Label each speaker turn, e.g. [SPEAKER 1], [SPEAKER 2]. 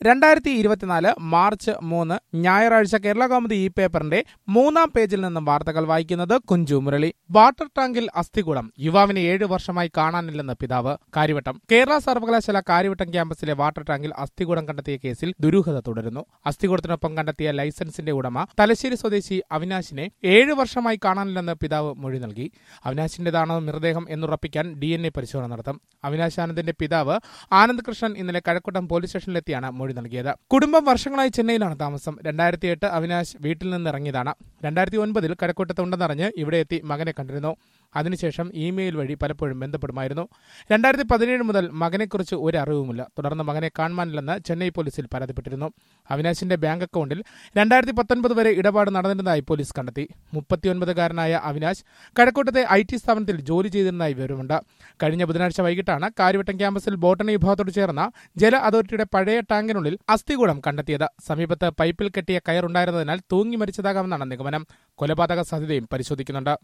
[SPEAKER 1] രണ്ടായിരത്തി ഇരുപത്തിനാല് മാർച്ച് മൂന്ന് ഞായറാഴ്ച കേരള കൗമുദി ഈ പേപ്പറിന്റെ മൂന്നാം പേജിൽ നിന്നും വാർത്തകൾ വായിക്കുന്നത് കുഞ്ചു മുരളി വാട്ടർ ടാങ്കിൽ അസ്ഥികൂടം യുവാവിനെ ഏഴു വർഷമായി കാണാനില്ലെന്ന് പിതാവ് കാര്യവട്ടം കേരള സർവകലാശാല കാര്യവട്ടം ക്യാമ്പസിലെ വാട്ടർ ടാങ്കിൽ അസ്ഥികൂടം കണ്ടെത്തിയ കേസിൽ ദുരൂഹത തുടരുന്നു അസ്ഥികൂടത്തിനൊപ്പം കണ്ടെത്തിയ ലൈസൻസിന്റെ ഉടമ തലശ്ശേരി സ്വദേശി അവിനാശിനെ ഏഴു വർഷമായി കാണാനില്ലെന്ന് പിതാവ് മൊഴി നൽകി അവിനാശിന്റേതാണോ മൃതദേഹം എന്നുറപ്പിക്കാൻ ഡി എൻ എ പരിശോധന നടത്തും അവിനാശ് ആനന്ദിന്റെ പിതാവ് ആനന്ദ് കൃഷ്ണൻ ഇന്നലെ കഴക്കൂട്ടം പോലീസ് സ്റ്റേഷനിലെത്തിയാണ് മൊഴി നൽകിയത് കുടുംബം വർഷങ്ങളായി ചെന്നൈയിലാണ് താമസം രണ്ടായിരത്തി എട്ട് അവിനാശ് വീട്ടിൽ നിന്ന് ഇറങ്ങിയതാണ് രണ്ടായിരത്തി ഒൻപതിൽ കഴക്കൂട്ടത്ത് ഉണ്ടെന്നറിഞ്ഞ് ഇവിടെ എത്തി മകനെ കണ്ടിരുന്നു അതിനുശേഷം ഇമെയിൽ വഴി പലപ്പോഴും ബന്ധപ്പെടുമായിരുന്നു രണ്ടായിരത്തി പതിനേഴ് മുതൽ മകനെക്കുറിച്ച് ഒരു അറിവുമില്ല തുടർന്ന് മകനെ കാണുവാനില്ലെന്ന് ചെന്നൈ പോലീസിൽ പരാതിപ്പെട്ടിരുന്നു അവിനാശിന്റെ ബാങ്ക് അക്കൗണ്ടിൽ രണ്ടായിരത്തി പത്തൊൻപത് വരെ ഇടപാട് നടന്നിരുന്നതായി പോലീസ് കണ്ടെത്തി മുപ്പത്തിയൊൻപതുകാരനായ അവിനാശ് കഴക്കൂട്ടത്തെ ഐ ടി സ്ഥാപനത്തിൽ ജോലി ചെയ്തിരുന്നതായി വിവരമുണ്ട് കഴിഞ്ഞ ബുധനാഴ്ച വൈകിട്ടാണ് കാര്യവട്ടം ക്യാമ്പസിൽ ബോട്ടണി വിഭാഗത്തോട് ചേർന്ന ജല അതോറിറ്റിയുടെ പഴയ ടാങ്കിനുള്ളിൽ അസ്ഥികൂടം കണ്ടെത്തിയത് സമീപത്ത് പൈപ്പിൽ കെട്ടിയ കയറുണ്ടായിരുന്നതിനാൽ തൂങ്ങി മരിച്ചതാകാമെന്നാണ് നിഗമനം കൊലപാതക സാധ്യതയും പരിശോധിക്കുന്നുണ്ട്